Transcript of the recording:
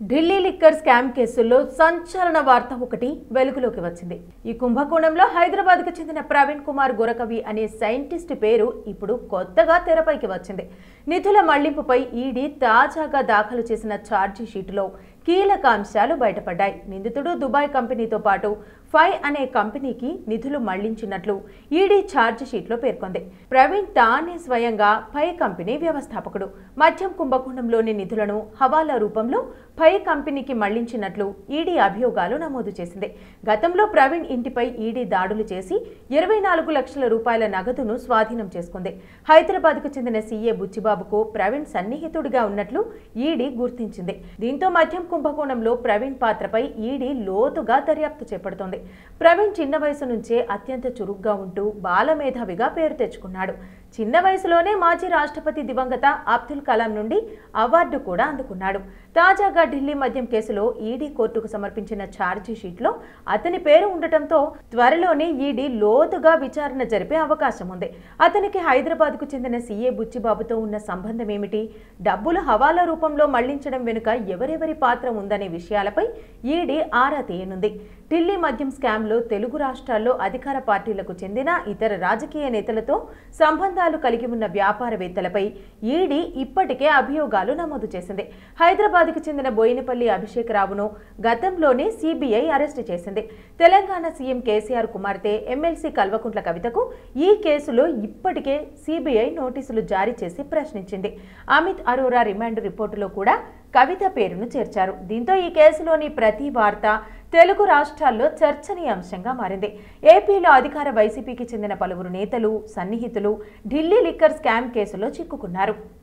Delhi liquor scam కేసుల్లో సంచలన వార్త ఒకటి వెలుగులోకి వచ్చింది ఈ కుంభకోణంలో హైదరాబాద్కు చెందిన ప్రవీణ్ కుమార్ గొరకవి అనే సైంటిస్ట్ పేరు ఇప్పుడు కొత్తగా తెరపైకి వచ్చింది నిధుల మళ్లింపుపై ఈడీ తాజాగా దాఖలు చేసిన ఛార్జీ షీటులో కీలక అంశాలు బయటపడ్డాయి నిందితుడు దుబాయ్ కంపెనీతో పాటు ఫై అనే కంపెనీకి నిధులు మళ్లించినట్లు ఈడీ ఛార్జ్ షీట్లో పేర్కొంది ప్రవీణ్ తానే స్వయంగా ఫై కంపెనీ వ్యవస్థాపకుడు మద్యం కుంభకోణంలోని నిధులను హవాలా రూపంలో ఫై కంపెనీకి మళ్లించినట్లు ఈడీ అభియోగాలు నమోదు చేసింది గతంలో ప్రవీణ్ ఇంటిపై ఈడీ దాడులు చేసి ఇరవై నాలుగు లక్షల రూపాయల నగదును స్వాధీనం చేసుకుంది హైదరాబాద్కు చెందిన సీఏ బుచ్చిబాబుకు ప్రవీణ్ సన్నిహితుడిగా ఉన్నట్లు ఈడీ గుర్తించింది దీంతో మద్యం కుంభకోణంలో ప్రవీణ్ పాత్రపై ఈడీ లోతుగా దర్యాప్తు చేపడుతోంది ప్రవీణ్ చిన్న వయసు నుంచే అత్యంత చురుగ్గా ఉంటూ బాలమేధావిగా పేరు తెచ్చుకున్నాడు చిన్న వయసులోనే మాజీ రాష్ట్రపతి దివంగత అబ్దుల్ కలాం నుండి అవార్డు కూడా అందుకున్నాడు తాజాగా ఢిల్లీ మద్యం కేసులో ఈడీ కోర్టుకు సమర్పించిన ఛార్జీ షీట్లో అతని పేరు ఉండటంతో త్వరలోనే ఈడీ లోతుగా విచారణ జరిపే అవకాశం ఉంది అతనికి హైదరాబాద్కు చెందిన సీఏ బుచ్చిబాబుతో ఉన్న సంబంధం ఏమిటి డబ్బులు హవాలా రూపంలో మళ్లించడం వెనుక ఎవరెవరి పాత్ర ఉందనే విషయాలపై ఈడీ ఆరా తీయనుంది ఢిల్లీ మద్యం స్కామ్లో తెలుగు రాష్ట్రాల్లో అధికార పార్టీలకు చెందిన ఇతర రాజకీయ నేతలతో సంబంధాలు కలిగి ఉన్న వ్యాపారవేత్తలపై ఈడీ ఇప్పటికే అభియోగాలు నమోదు చేసింది హైదరాబాద్కు చెందిన బోయినపల్లి అభిషేకరావును గతంలోనే సిబిఐ అరెస్టు చేసింది తెలంగాణ సీఎం కేసీఆర్ కుమార్తె ఎమ్మెల్సీ కల్వకుంట్ల కవితకు ఈ కేసులో ఇప్పటికే సిబిఐ నోటీసులు జారీ చేసి ప్రశ్నించింది అమిత్ అరోరా రిమాండ్ రిపోర్టులో కూడా కవిత పేరును చేర్చారు దీంతో ఈ కేసులోని ప్రతి వార్త తెలుగు రాష్ట్రాల్లో చర్చనీయాంశంగా మారింది ఏపీలో అధికార వైసీపీకి చెందిన పలువురు నేతలు సన్నిహితులు ఢిల్లీ లిక్కర్ స్కామ్ కేసులో చిక్కుకున్నారు